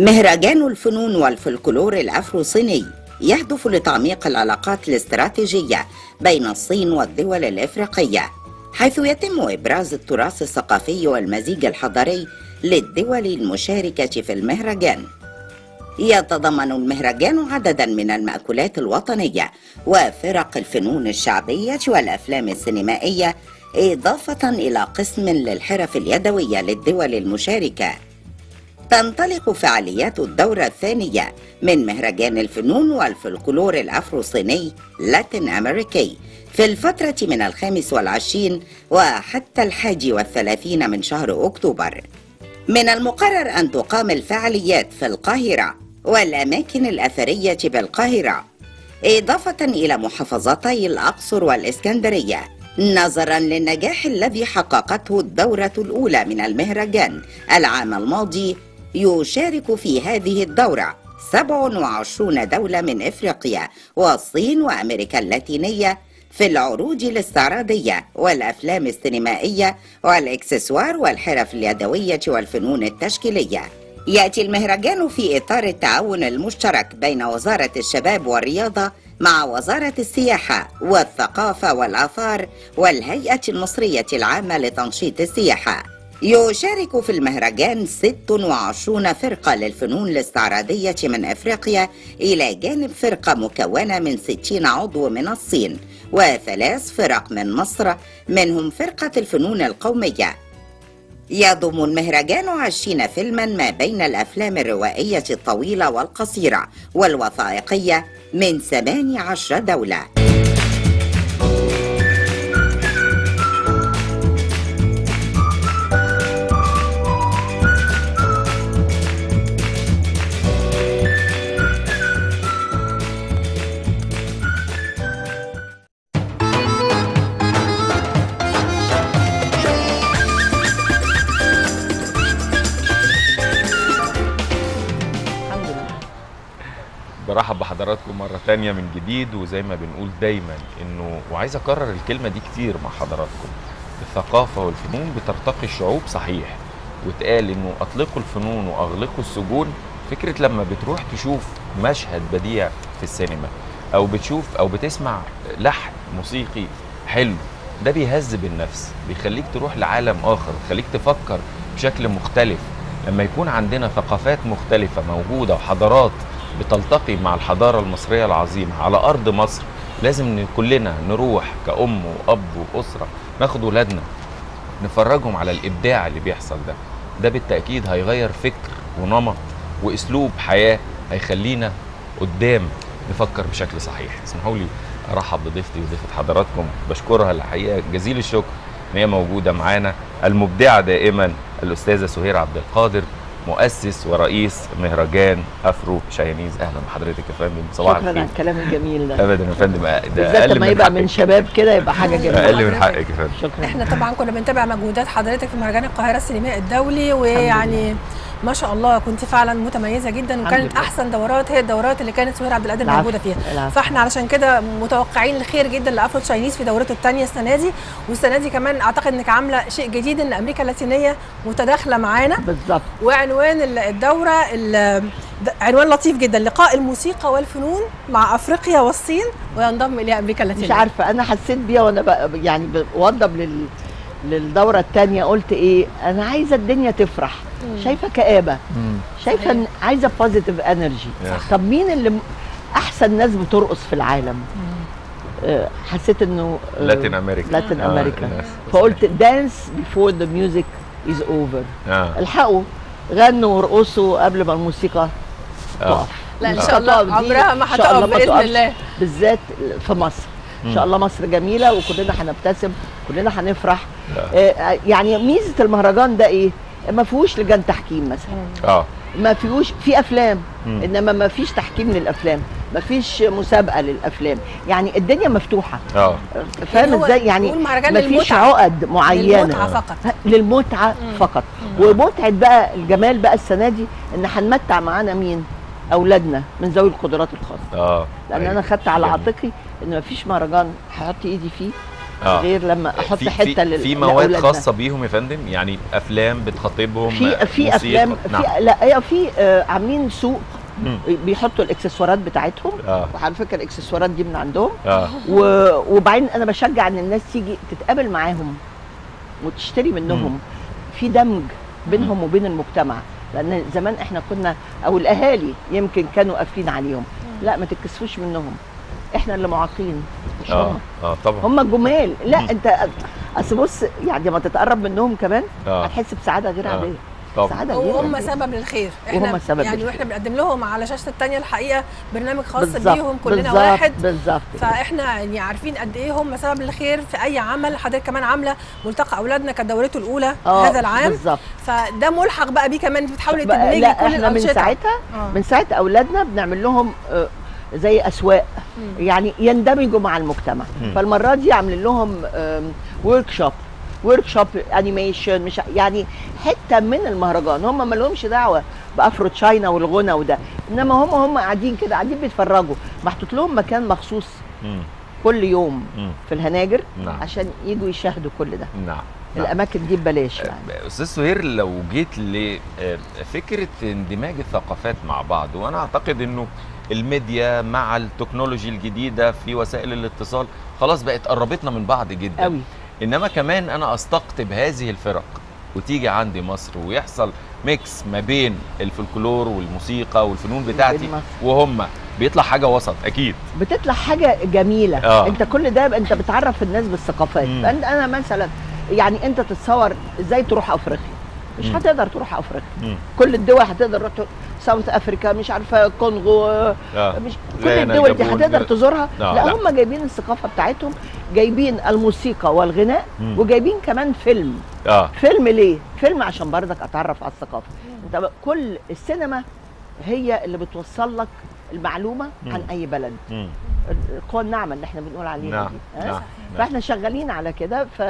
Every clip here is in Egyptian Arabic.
مهرجان الفنون والفلكلور الافرو صيني يهدف لتعميق العلاقات الاستراتيجيه بين الصين والدول الافريقيه حيث يتم ابراز التراث الثقافي والمزيج الحضاري للدول المشاركه في المهرجان يتضمن المهرجان عددا من المأكولات الوطنية وفرق الفنون الشعبية والأفلام السينمائية إضافة إلى قسم للحرف اليدوية للدول المشاركة تنطلق فعاليات الدورة الثانية من مهرجان الفنون والفلكلور الأفرو صيني لاتين أمريكي في الفترة من الخامس والعشرين وحتى الحادي والثلاثين من شهر أكتوبر من المقرر أن تقام الفعاليات في القاهرة والأماكن الأثرية بالقاهرة إضافة إلى محافظتي الأقصر والإسكندرية نظرا للنجاح الذي حققته الدورة الأولى من المهرجان العام الماضي يشارك في هذه الدورة 27 دولة من إفريقيا والصين وأمريكا اللاتينية في العروض الاستعراضية والأفلام السينمائية والإكسسوار والحرف اليدوية والفنون التشكيلية يأتي المهرجان في إطار التعاون المشترك بين وزارة الشباب والرياضة مع وزارة السياحة والثقافة والآثار والهيئة المصرية العامة لتنشيط السياحة يشارك في المهرجان 26 فرقة للفنون الاستعراضية من أفريقيا إلى جانب فرقة مكونة من 60 عضو من الصين وثلاث فرق من مصر منهم فرقة الفنون القومية يضم المهرجان عشرين فيلما ما بين الأفلام الروائية الطويلة والقصيرة والوثائقية من 18 دولة الحمد لله برحب بحضراتكم مرة تانية من جديد وزي ما بنقول دايما انه وعايز اكرر الكلمة دي كتير مع حضراتكم الثقافة والفنون بترتقي الشعوب صحيح واتقال انه اطلقوا الفنون واغلقوا السجون فكرة لما بتروح تشوف مشهد بديع في السينما او بتشوف او بتسمع لحن موسيقي حلو ده بيهذب النفس بيخليك تروح لعالم اخر بيخليك تفكر بشكل مختلف لما يكون عندنا ثقافات مختلفة موجودة وحضارات بتلتقي مع الحضارة المصرية العظيمة على أرض مصر لازم إن كلنا نروح كأم وأب وأسرة ناخد ولادنا نفرجهم على الإبداع اللي بيحصل ده ده بالتأكيد هيغير فكر ونمط وأسلوب حياة هيخلينا قدام نفكر بشكل صحيح اسمحوا لي أرحب بضيفتي وضيفة حضراتكم بشكرها الحقيقة جزيل الشكر إن هي موجودة معانا المبدعة دائما الأستاذة سهير عبد القادر مؤسس ورئيس مهرجان افرو شاينيز اهلا بحضرتك يا فندم صباح شكرا على الخير الكلام الجميل ده ابدا يا فندم ده بالذات اقل لما من يبقى من حقك شباب كده يبقى حاجه جميله اقل من حقك يا فندم شكرا احنا طبعا كنا بنتابع مجهودات حضرتك في مهرجان القاهره السينمائي الدولي ويعني ما شاء الله كنت فعلا متميزه جدا الحمد وكانت لله. احسن دورات هي الدورات اللي كانت سهير عبد القادر العفو، موجوده فيها العفو. فاحنا علشان كده متوقعين الخير جدا لافرو تشاينيز في دورته الثانيه السنه دي والسنه دي كمان اعتقد انك عامله شيء جديد ان امريكا اللاتينيه متداخله معانا بالظبط وعنوان ال- الدوره ال- د- عنوان لطيف جدا لقاء الموسيقى والفنون مع افريقيا والصين وينضم اليها امريكا اللاتينيه مش عارفه انا حسيت بيها وانا بقى يعني بوضب لل للدوره الثانيه قلت ايه انا عايزه الدنيا تفرح شايفه كآبه شايفه صحيح. إن عايزه بوزيتيف انرجي صح. طب مين اللي م- احسن ناس بترقص في العالم آه، حسيت انه آه، لاتين امريكا لاتين آه، امريكا الناس. فقلت دانس بيفور ذا ميوزك از اوفر اه الحقوا غنوا وارقصوا قبل ما الموسيقى اه تقف لا ان مش شاء الله هتقف دي، عمرها ما إن شاء الله هتقف ما باذن تقفش. الله بالذات في مصر ان شاء الله مصر جميله وكلنا هنبتسم كلنا هنفرح آه، يعني ميزه المهرجان ده ايه ما فيهوش لجان تحكيم مثلا اه ما فيهوش في افلام مم. انما ما فيش تحكيم للافلام ما فيش مسابقه للافلام يعني الدنيا مفتوحه اه فاهم هو ازاي يعني بيقول مهرجان ما فيش للمتعة. عقد معينه للمتعه فقط للمتعه فقط ومتعه بقى الجمال بقى السنه دي ان هنمتع معانا مين اولادنا من ذوي القدرات الخاصه اه لان أيوة. انا خدت على جميل. عاتقي ان مفيش مهرجان هحط ايدي فيه آه. غير لما احط في حته في, لل- في مواد لأولادنا. خاصه بيهم يا فندم يعني افلام بتخاطبهم في في موسيقى. افلام نعم. في لا هي في آه، عاملين سوق مم. بيحطوا الاكسسوارات بتاعتهم اه وعلى فكره الاكسسوارات دي من عندهم اه و- وبعدين انا بشجع ان الناس تيجي تتقابل معاهم وتشتري منهم في دمج بينهم وبين المجتمع لان زمان احنا كنا او الاهالي يمكن كانوا قافلين عليهم لا ما تتكسفوش منهم احنا اللي معاقين مش اه هم اه طبعا هم جمال لا مم. انت اصل بص يعني لما تتقرب منهم كمان اه هتحس بسعاده غير آه. عاديه طبعا سعاده غير وهم عادية. سبب للخير وهم سبب يعني للخير. واحنا بنقدم لهم على شاشه التانية الحقيقه برنامج خاص بالظبط، بيهم كلنا بالظبط، واحد بالظبط فاحنا يعني عارفين قد ايه هم سبب للخير في اي عمل حضرتك كمان عامله ملتقى اولادنا كانت دورته الاولى آه، هذا العام بالظبط فده ملحق بقى بيه كمان بتحاولي بقى- تدمجي لا كل احنا من الانشطه ساعتها آه. من ساعه اولادنا بنعمل لهم آه، زي اسواق مم. يعني يندمجوا مع المجتمع مم. فالمره دي عاملين لهم ورك شوب ورك شوب انيميشن مش ع- يعني حته من المهرجان هم ما لهمش دعوه بافرو تشاينا والغنى وده انما هم هم قاعدين كده قاعدين بيتفرجوا محطوط لهم مكان مخصوص مم. كل يوم مم. في الهناجر نعم عشان يجوا يشاهدوا كل ده نعم نعم. الاماكن دي ببلاش يعني استاذ سهير لو جيت لفكره اندماج الثقافات مع بعض وانا اعتقد انه الميديا مع التكنولوجي الجديده في وسائل الاتصال خلاص بقت قربتنا من بعض جدا قوي انما كمان انا استقطب هذه الفرق وتيجي عندي مصر ويحصل ميكس ما بين الفلكلور والموسيقى والفنون بتاعتي مصر. وهم بيطلع حاجه وسط اكيد بتطلع حاجه جميله آه. انت كل ده انت بتعرف الناس بالثقافات مم. فانت انا مثلا يعني انت تتصور ازاي تروح افريقيا مش مم. هتقدر تروح افريقيا مم. كل الدول هتقدر تروح ساوث افريكا مش عارفه كونغو آه. مش كل غانا، الدول دي جابون. هتقدر تزورها آه، لا لا. هم جايبين الثقافه بتاعتهم جايبين الموسيقى والغناء مم. وجايبين كمان فيلم اه فيلم ليه فيلم عشان برضك اتعرف على الثقافه انت بقى- كل السينما هي اللي بتوصل لك المعلومه مم. عن اي بلد مم. القوى الناعمه اللي احنا بنقول عليها نعم دي ها؟ نعم نعم. فاحنا شغالين على كده ف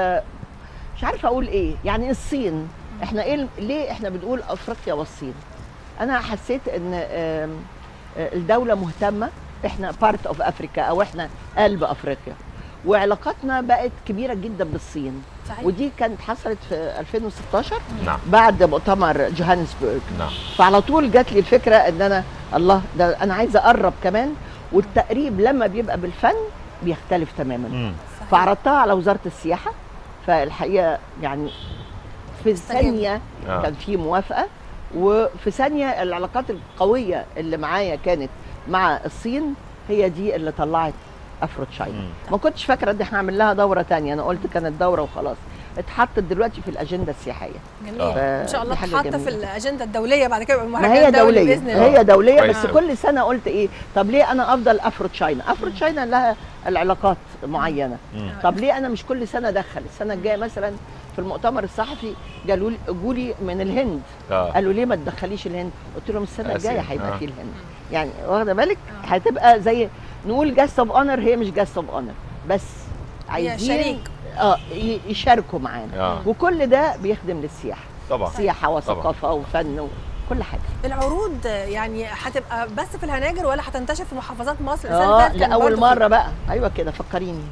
مش عارفه اقول ايه يعني الصين احنا ايه ليه احنا بنقول افريقيا والصين انا حسيت ان آم، آه، الدوله مهتمه احنا بارت اوف افريكا او احنا قلب افريقيا وعلاقاتنا بقت كبيره جدا بالصين صحيح ودي كانت حصلت في 2016 نعم بعد مؤتمر جوهانسبرج نعم فعلى طول جات لي الفكره ان انا الله ده انا عايزه اقرب كمان والتقريب لما بيبقى بالفن بيختلف تماما مم. صحيح. فعرضتها على وزاره السياحه فالحقيقه يعني في استجاب. ثانيه آه. كان في موافقه وفي ثانيه العلاقات القويه اللي معايا كانت مع الصين هي دي اللي طلعت افرو تشاينا مم. ما كنتش فاكره ان احنا هنعمل لها دوره تانية انا قلت كانت دوره وخلاص اتحطت دلوقتي في الاجنده السياحيه جميل آه. ان شاء الله دي حاجة تحط في جميلة. الاجنده الدوليه بعد كده يبقى ما مهرجان هي دولي دوليه باذن الله هي دوليه كويس بس أوي. كل سنه قلت ايه طب ليه انا افضل افرو تشاينا افرو تشاينا لها العلاقات معينه مم. طب ليه انا مش كل سنه ادخل السنه الجايه مثلا في المؤتمر الصحفي قالوا لي جولي من الهند آه. قالوا ليه ما تدخليش الهند قلت لهم السنه آسيا. الجايه هيبقى آه. في الهند يعني واخده بالك هتبقى زي نقول جاست اوف اونر هي مش جاست اوف اونر بس عايزين شريك. اه ي- يشاركوا معانا آه. وكل ده بيخدم للسياحه طبعا سياحه وثقافه وفن وكل حاجه العروض يعني هتبقى بس في الهناجر ولا هتنتشر في محافظات مصر السنة اللي اه فاتت كان لاول برضه في- مره بقى ايوه كده فكريني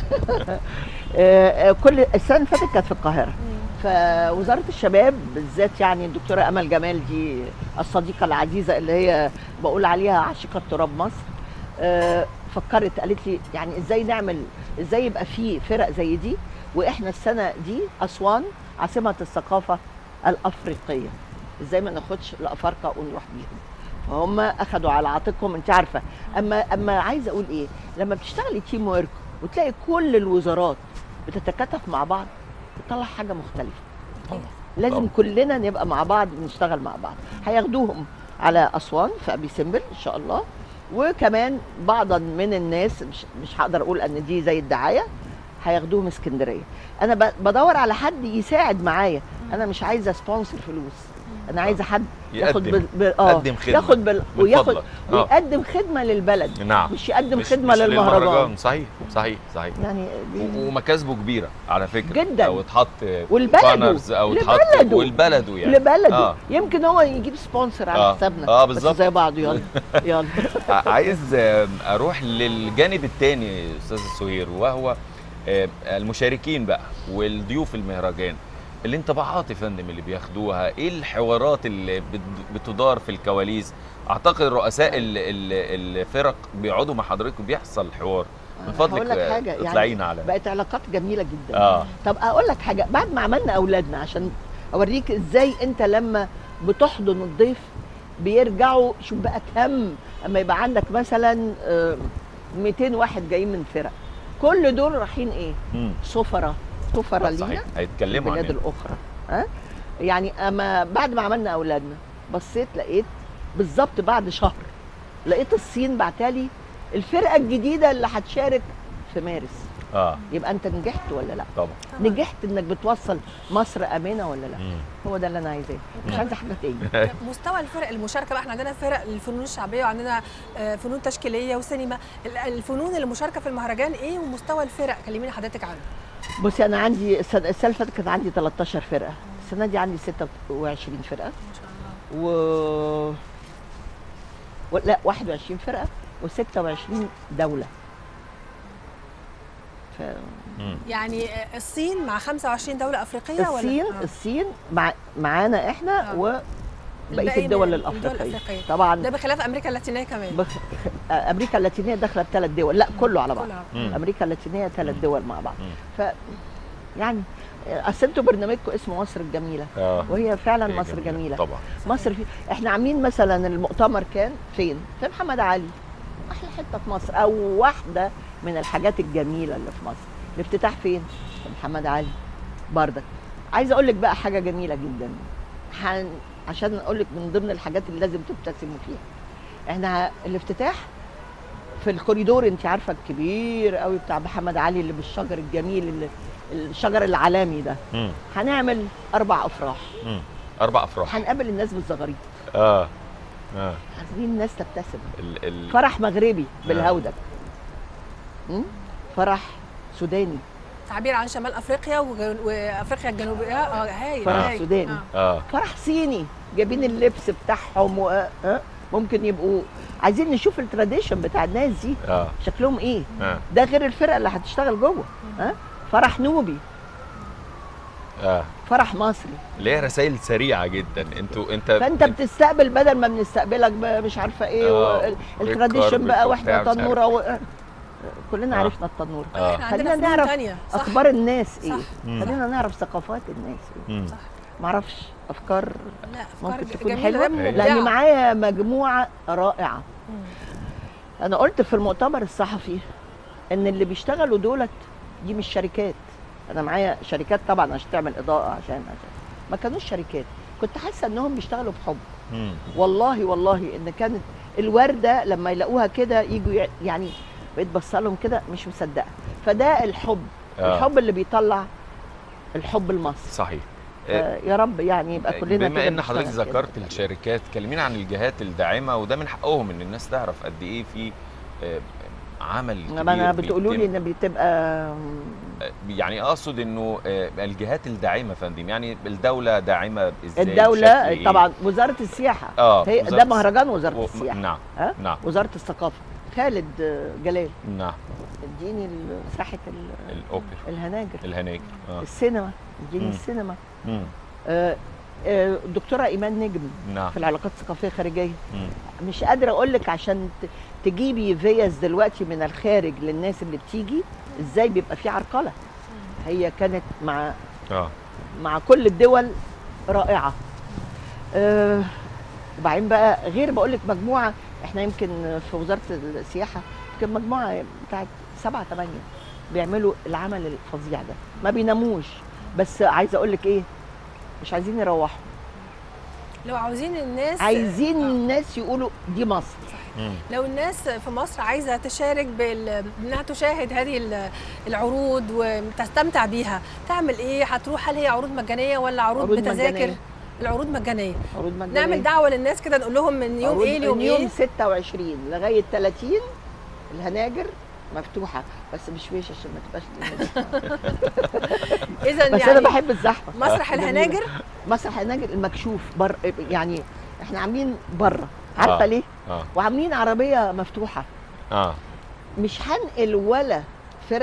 آه، آه، كل السنه اللي فاتت كانت في القاهره مم. فوزاره الشباب بالذات يعني الدكتوره امل جمال دي الصديقه العزيزه اللي هي بقول عليها عاشقه تراب مصر آه، فكرت قالت لي يعني ازاي نعمل ازاي يبقى في فرق زي دي واحنا السنه دي اسوان عاصمه الثقافه الافريقيه ازاي ما ناخدش الافارقه ونروح بيهم فهم اخدوا على عاتقهم انت عارفه اما اما عايزه اقول ايه لما بتشتغلي تيم ورك وتلاقي كل الوزارات بتتكاتف مع بعض بتطلع حاجه مختلفه طبعا. لازم طبعا. كلنا نبقى مع بعض بنشتغل مع بعض هياخدوهم على اسوان في ابي سمبل ان شاء الله وكمان بعضا من الناس مش مش هقدر اقول ان دي زي الدعايه هياخدوهم اسكندريه انا ب- بدور على حد يساعد معايا انا مش عايزه سبونسر فلوس انا عايزه حد ياخد يقدم بال... بال... اه قدم خدمة ياخد بال... من وياخد فضلك. آه. ويقدم خدمه للبلد نعم مش يقدم مش- خدمه مش للمهرجان صحيح صحيح صحيح يعني دي- و- ومكاسبه كبيره على فكره جدا. او اتحط والبلده. banners او اتحط لبلده. والبلده يعني لبلده آه. آه. يمكن هو يجيب سبونسر على آه. حسابنا آه، بس بالظبط. زي بعض يلا يلا ع- عايز آم، اروح للجانب الثاني استاذ سهير وهو آه، المشاركين بقى والضيوف المهرجان الانطباعات يا فندم اللي بياخدوها ايه الحوارات اللي بت- بتدار في الكواليس اعتقد رؤساء ال- ال- الفرق بيقعدوا مع حضرتك وبيحصل حوار من فضلك هقول لك آه، حاجه يعني اطلعينا على بقت علاقات جميله جدا اه طب اقول لك حاجه بعد ما عملنا اولادنا عشان اوريك ازاي انت لما بتحضن الضيف بيرجعوا شوف بقى كم اما يبقى عندك مثلا آه، 200 واحد جايين من فرق كل دول رايحين ايه مم. سفرة سفرة لينا صحيح في هيتكلموا عن البلاد الاخرى ها يعني اما بعد ما عملنا اولادنا بصيت لقيت بالظبط بعد شهر لقيت الصين بعتالي الفرقه الجديده اللي هتشارك في مارس اه يبقى انت نجحت ولا لا طبعا نجحت انك بتوصل مصر امنه ولا لا مم. هو ده اللي انا عايزاه مش عايزه حاجه تاني مستوى الفرق المشاركه بقى احنا عندنا فرق الفنون الشعبيه وعندنا آه، فنون تشكيليه وسينما ال- الفنون اللي مشاركه في المهرجان ايه ومستوى الفرق كلميني حضرتك عنه بصي انا عندي السنه السنة اللي فاتت كان عندي 13 فرقه السنه دي عندي 26 فرقه ما شاء الله و... و... لا 21 فرقه و26 دوله ف... مم. يعني آه، الصين مع 25 دوله افريقيه الصين ولا آه. الصين مع... معانا احنا آه. وبقيه الباقي الدول من الدول الافريقيه الأفريقية. طبعا ده بخلاف امريكا اللاتينيه كمان بخ... امريكا اللاتينيه داخله بثلاث دول لا كله على بعض كلها. مم. امريكا اللاتينيه ثلاث دول مع بعض مم. ف يعني اصل انتوا برنامجكم اسمه مصر الجميله اه وهي فعلا هي مصر جميله طبعا مصر في احنا عاملين مثلا المؤتمر كان فين؟ في محمد علي احلى حته في مصر او واحده من الحاجات الجميله اللي في مصر الافتتاح فين؟ في محمد علي بردك عايزه اقول لك بقى حاجه جميله جدا حن... عشان اقول لك من ضمن الحاجات اللي لازم تبتسموا فيها احنا الافتتاح في الكوريدور انت عارفه الكبير قوي بتاع محمد علي اللي بالشجر الجميل اللي الشجر العالمي ده مم. هنعمل اربع افراح مم. اربع افراح هنقابل الناس بالزغاريد اه اه عايزين الناس تبتسم ال ال فرح مغربي بالهودج م? فرح سوداني تعبير عن شمال افريقيا وج- وافريقيا الجنوبيه اه هايل فرح هايل. سوداني. آه. اه فرح صيني جايبين اللبس بتاعهم و... ها؟ ممكن يبقوا عايزين نشوف التراديشن بتاع الناس دي اه شكلهم ايه اه ده غير الفرقه اللي هتشتغل جوه ها فرح نوبي اه فرح مصري اللي هي رسائل سريعه جدا انتوا انت فانت بتستقبل بدل ما بنستقبلك بقى مش عارفه ايه آه، وال- والكاربت التراديشن بقى واحده وبتاع مش عارف تنوره و... كلنا آه. عرفنا التنوره آه. احنا خلينا عندنا فنون نعرف تانية صح اخبار الناس ايه صح. مم. خلينا نعرف ثقافات الناس ايه مم. صح. معرفش افكار لا افكار ممكن تكون جميله حلوه ده أيوة. مبدعة. لان معايا مجموعه رائعه مم. انا قلت في المؤتمر الصحفي ان اللي بيشتغلوا دولت دي مش شركات انا معايا شركات طبعا عشان تعمل اضاءه عشان عشان ما كانوش شركات كنت حاسه انهم بيشتغلوا بحب مم. والله والله ان كانت الورده لما يلاقوها كده يجوا يع- يعني بقيت بص لهم كده مش مصدقه فده الحب آه. الحب اللي بيطلع الحب المصري صحيح آه يا رب يعني يبقى كلنا بما كده ان حضرتك نشتغل كده. ذكرت الشركات كلمينا عن الجهات الداعمه وده من حقهم ان الناس تعرف قد ايه في آه، عمل كبير ما انا بتقولوا لي بيتم. ان بتبقى آه، يعني اقصد انه آه، الجهات الداعمه يا فندم يعني الدوله داعمه ازاي بشكل الدولة إيه؟ طباء وزارة السياحة اه هي وزارة ده مهرجان وزارة و- السياحة نعم ها؟ نعم وزارة الثقافة خالد آه، جلال نعم اديني ال- ساحة ال- الاوبرا الهناجر الهناجر اه السينما اديني مم. السينما مم. آه، آه، الدكتورة إيمان نجم نعم في العلاقات الثقافية الخارجية مم. مش قادرة أقول لك عشان ت- تجيبي فيز دلوقتي من الخارج للناس اللي بتيجي ازاي بيبقى في عرقلة هي كانت مع اه مع كل الدول رائعه أه وبعدين بقى غير بقول لك مجموعه احنا يمكن في وزاره السياحه يمكن مجموعه بتاعت سبعه ثمانيه بيعملوا العمل الفظيع ده ما بيناموش بس عايزه اقول لك ايه مش عايزين يروحوا لو عاوزين الناس عايزين آه. الناس يقولوا دي مصر مم. لو الناس في مصر عايزه تشارك بال... انها تشاهد هذه ال- العروض وتستمتع بيها تعمل ايه هتروح هل هي عروض مجانيه ولا عروض, عروض بتذاكر مجانية. العروض مجانيه عروض مجانية. نعمل دعوه للناس كده نقول لهم من يوم عروض ايه ليوم من يوم ايه 26 لغايه 30 الهناجر مفتوحه بس مش فيش عشان ما تبقاش اذا بس يعني انا بحب الزحمه مسرح جميلة. الهناجر مسرح الهناجر المكشوف بر يعني احنا عاملين بره عارفه آه. ليه اه وعاملين عربيه مفتوحه اه مش هنقل ولا فرقه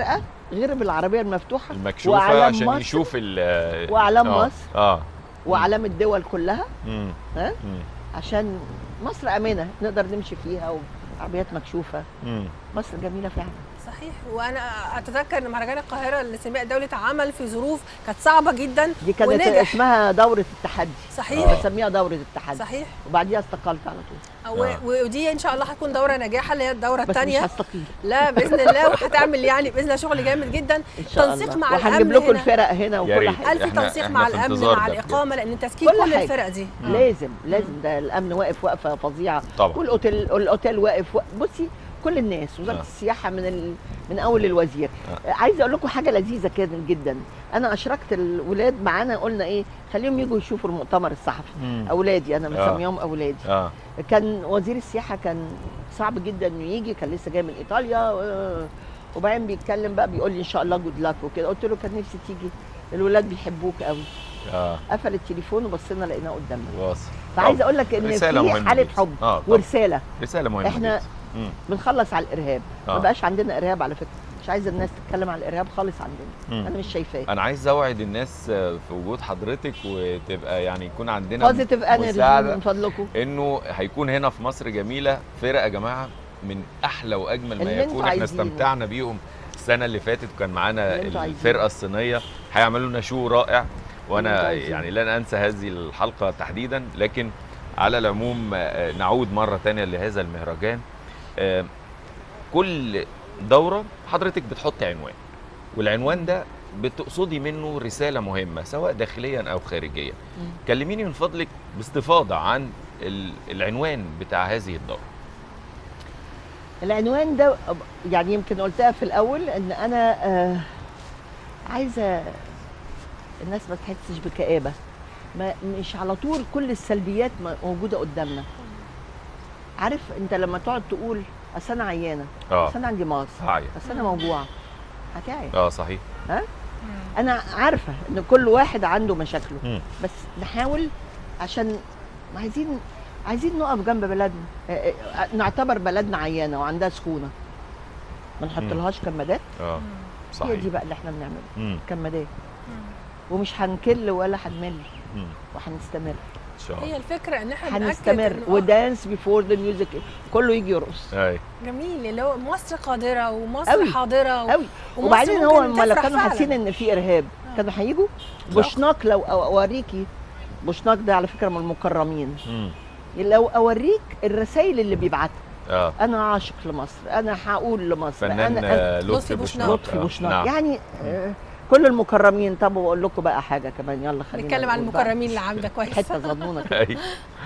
غير بالعربيه المفتوحه المكشوفه وأعلام عشان مصر يشوف ال وأعلام آه. مصر. اه واعلام الدول كلها مم. ها؟ مم. عشان مصر امنه نقدر نمشي فيها وعربيات مكشوفه مم. مصر جميله فعلا صحيح وانا اتذكر ان مهرجان القاهره للسينماء الدولي اتعمل في ظروف كانت صعبه جدا دي كانت ونجح. اسمها دوره التحدي صحيح آه. بسميها دوره التحدي صحيح وبعديها استقلت على طول و- آه. ودي ان شاء الله هتكون دوره ناجحه اللي هي الدوره بس مش الثانيه هستقيل لا باذن الله وهتعمل يعني باذن الله شغل جامد جدا ان شاء تنسيق الله مع وهنجيب الأمن لكم هنا. الفرق هنا يا وكل ريت. حاجه الف إحنا- تنسيق إحنا مع في الامن انتظار مع ده بجد. الاقامه لان تسكين كل كل حاجة. الفرق دي لازم لازم ده الامن واقف وقفه فظيعه طبعا والاوتيل الاوتيل واقف وق- بصي كل الناس وزاره آه. السياحه من ال... من اول الوزير آه. عايزه اقول لكم حاجه لذيذه كده جدا انا اشركت الولاد معانا قلنا ايه خليهم يجوا يشوفوا المؤتمر الصحفي مم. اولادي انا آه. مسميهم اولادي اه كان وزير السياحه كان صعب جدا انه يجي كان لسه جاي من ايطاليا و- وبعدين بيتكلم بقى بيقول لي ان شاء الله جود لاك وكده قلت له كان نفسي تيجي الولاد بيحبوك قوي اه قفل التليفون وبصينا لقيناه قدامنا واصل فعايزه اقول لك ان رسالة في مهمة حاله جداً. حب اه طبعا. ورساله رساله مهمه إحنا جداً. مم. بنخلص على الارهاب ما آه. بقاش عندنا ارهاب على فكره مش عايزه الناس تتكلم على الارهاب خالص عندنا مم. انا مش شايفاه انا عايز اوعد الناس آه، في وجود حضرتك وتبقى يعني يكون عندنا بوزيتيف انرجي مساعدة من فضلكم انه هيكون هنا في مصر جميله فرق يا جماعه من احلى واجمل ما اللي يكون انتوا احنا عايزينه. استمتعنا بيهم السنه اللي فاتت وكان معانا اللي انتوا عايزينه. الفرقه الصينيه هيعملوا لنا شو رائع اللي انتوا وانا عايزينه. يعني لن انسى هذه الحلقه تحديدا لكن على العموم آه، نعود مره تانية لهذا المهرجان آه، كل دوره حضرتك بتحط عنوان والعنوان ده بتقصدي منه رساله مهمه سواء داخليا او خارجيا مم. كلميني من فضلك باستفاضه عن ال- العنوان بتاع هذه الدوره العنوان ده يعني يمكن قلتها في الاول ان انا آه عايزه الناس ما تحسش بكآبه ما مش على طول كل السلبيات م- موجوده قدامنا عارف انت لما تقعد تقول اصل انا عيانه اه اصل انا عندي مغص هاي اصل انا موجوعه هتعب اه صحيح انا عارفه ان كل واحد عنده مشاكله مم. بس نحاول عشان عايزين عايزين نقف جنب بلدنا آه، آه، نعتبر بلدنا عيانه وعندها سخونه ما نحط مم. لهاش كمادات اه هي صحيح دي بقى اللي احنا بنعمله مم. كمادات ومش هنكل ولا هنمل مم. وهنستمر ان شاء هي الله الفكره ان احنا نأكد هنستمر إنه- ودانس بيفور ذا ميوزك كله يجي يرقص اي جميل اللي هو مصر قادره ومصر أوي. حاضره و... قوي ومصر وبعدين هو ممكن لما لو تفرح كانوا فعلاً. حاسين ان في ارهاب كانوا هيجوا بوشناك لو أو- اوريكي بوشناك ده على فكره من المكرمين مم. لو اوريك الرسائل اللي بيبعتها اه انا عاشق لمصر انا هقول لمصر فنان انا أنا- آه، لطفي لطفي بوشناق بوشناق. لطفي آه، بوشناق نعم. يعني آه، كل المكرمين طب واقول لكم بقى حاجه كمان يلا خلينا نتكلم عن نقول بقى. المكرمين اللي عامله كويس حته صغنونه كده اي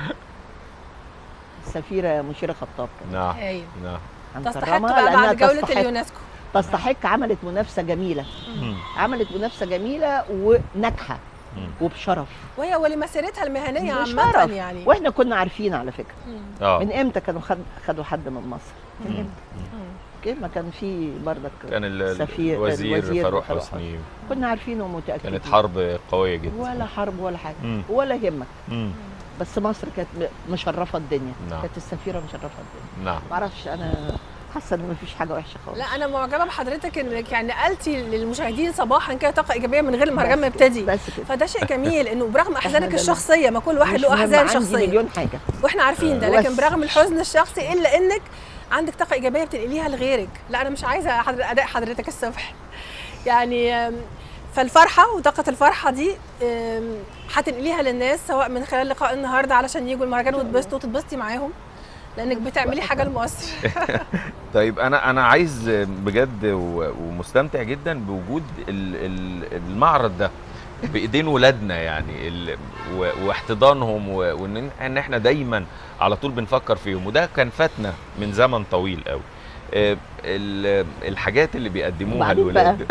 السفيره مشيره خطاب كمان نعم ايوه نعم تستحق هنكرمها بقى لأنها بعد جوله تستحق- اليونسكو تستحق عملت منافسه جميله مم. عملت منافسه جميله وناجحه مم. وبشرف وهي ولمسيرتها المهنيه بشرف. عامه يعني واحنا كنا عارفين على فكره مم. اه من امتى كانوا خد خدوا حد من مصر من مم. امتى مم. اوكي ما كان في بردك كان ال- السفير- الوزير الوزير فاروق فاروق حسني كنا عارفين ومتاكدين كانت حرب قويه جدا ولا حرب ولا حاجه مم. ولا يهمك مم. بس مصر كانت م- مشرفه الدنيا نعم. كانت السفيره مشرفه الدنيا نعم معرفش انا حاسه ان مفيش حاجه وحشه خالص لا انا معجبه بحضرتك انك يعني نقلتي للمشاهدين صباحا كده طاقه ايجابيه من غير المهرجان ما بس كده، يبتدي بس كده فده شيء جميل انه برغم احزانك ده الشخصيه ما كل واحد مش له مهم، احزان عندي شخصيه مليون حاجه واحنا عارفين ده بس. لكن برغم الحزن الشخصي الا انك عندك طاقه ايجابيه بتنقليها لغيرك لا انا مش عايزه حضر... اداء حضرتك الصبح يعني آم، فالفرحه وطاقه الفرحه دي آم، هتنقليها للناس سواء من خلال لقاء النهارده علشان يجوا المهرجان وتبسطوا وتتبسطي معاهم لانك بتعملي حاجه لمصر طيب انا انا عايز بجد و- ومستمتع جدا بوجود ال- ال- المعرض ده بايدين ولادنا يعني ال- و- واحتضانهم و- وان ان احنا دايما على طول بنفكر فيهم وده كان فاتنا من زمن طويل قوي آه، ال- الحاجات اللي بيقدموها وبعدين الولاد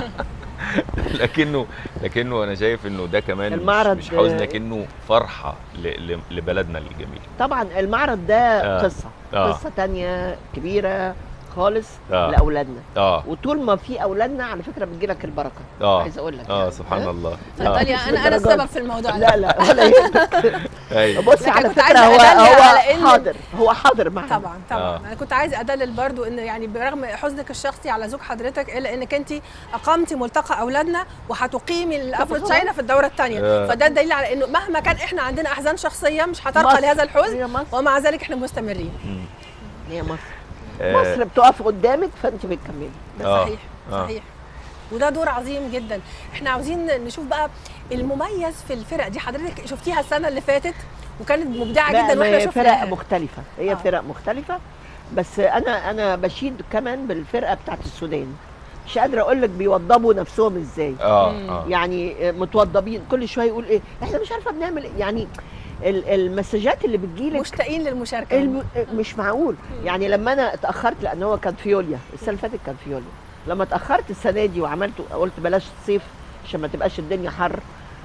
لكنه لكنه انا شايف انه ده كمان مش- المعرض، مش حزن آه، لكنه فرحه ل- ل- لبلدنا الجميل طبعا المعرض ده آه. قصه آه. قصه تانية كبيره خالص آه. لاولادنا اه وطول ما في اولادنا على فكره بتجيلك البركه اه عايز اقول لك اه يعني. سبحان ها؟ الله اتفضلي مش انا انا للدرجة السبب دي. في الموضوع ده لا لا ولا يهمك ايوه بص لكن على كنت فكره عايزة هو أدلل على هو إن- حاضر هو حاضر معانا طبعا طبعا آه. انا كنت عايزه ادلل برضو ان يعني برغم حزنك الشخصي على زوج حضرتك الا انك انت اقمتي ملتقى اولادنا وهتقيمي الافرو طبعاً. تشاينا في الدوره الثانيه آه. فده دليل على انه مهما كان احنا عندنا احزان شخصيه مش هترقى مصر. لهذا الحزن هي مصر ومع ذلك احنا مستمرين مم. هي مصر آه، مصر بتقف قدامك فانت بتكملي ده آه. صحيح آه. صحيح وده دور عظيم جدا احنا عاوزين نشوف بقى المميز في الفرق دي حضرتك شفتيها السنه اللي فاتت وكانت مبدعه لا، جدا ما واحنا هي فرق شفناها مختلفه هي آه. فرق مختلفه بس انا انا بشيد كمان بالفرقه بتاعت السودان مش قادره اقول لك بيوضبوا نفسهم ازاي اه مم. اه يعني متوضبين كل شويه يقول ايه احنا مش عارفه بنعمل إيه. يعني ال- المسجات اللي بتجيلك مشتاقين للمشاركه الم... مش معقول يعني لما انا اتاخرت لان هو كان فيوليا السنه اللي فاتت كان فيوليا لما اتاخرت السنه دي وعملت قلت بلاش صيف عشان ما تبقاش الدنيا حر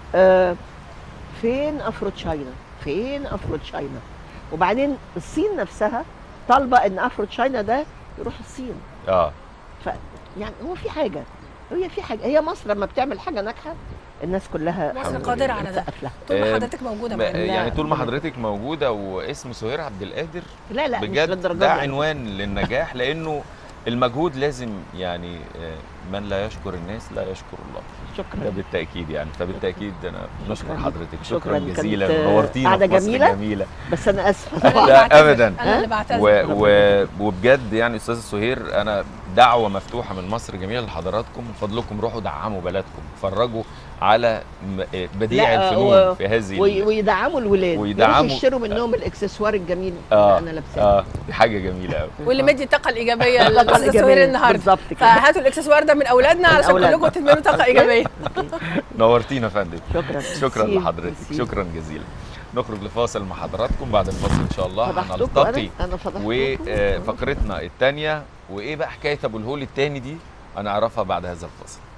آه فين افرو تشاينا فين افرو تشاينا وبعدين الصين نفسها طالبه ان افرو تشاينا ده يروح الصين اه ف يعني هو في حاجه هي في حاجه هي مصر لما بتعمل حاجه ناجحه الناس كلها مصر الحمد قادره لله. على ده بتسقف لها طول ما آه، حضرتك موجوده ما- معانا يعني طول ما لا. حضرتك موجوده واسم سهير عبد القادر لا لا مش بجد للدرجه ده دي. عنوان للنجاح لانه المجهود لازم يعني آه، من لا يشكر الناس لا يشكر الله ده شكرا بالتاكيد يعني فبالتاكيد انا بشكر شكراً. حضرتك شكراً. شكرا كانت، جزيلا آه، نورتينا قعدة في مصر جميلة. جميله بس انا اسفه أنا اللي لا، بعتذر. أبداً. انا اللي بعتذر و... و... وبجد يعني استاذ سهير انا دعوه مفتوحه من مصر جميله لحضراتكم من فضلكم روحوا دعموا بلدكم فرجوا على م- آه، بديع لا، الفنون و- في هذه وي- ال- ويدعموا الولاد ويدعموا- ويدعموا يشتروا منهم الاكسسوار الجميل اه اللي انا لابساه اه دي حاجه جميله قوي واللي مدي الطاقه الايجابيه الطاقة للاستاذ الإيجابية. سهير النهارده بالظبط كده فهاتوا الاكسسوار ده من اولادنا علشان أولادنا. كلكم تدمنوا طاقه ايجابيه نورتينا يا فندم شكرا شكرا ميرسي. لحضرتك ميرسي. شكرا جزيلا نخرج لفاصل مع حضراتكم بعد الفاصل ان شاء الله فضحتكم هنلتقي انا انا فضحتكم وفقرتنا الثانيه وايه بقى حكايه ابو الهول الثاني دي هنعرفها بعد هذا الفاصل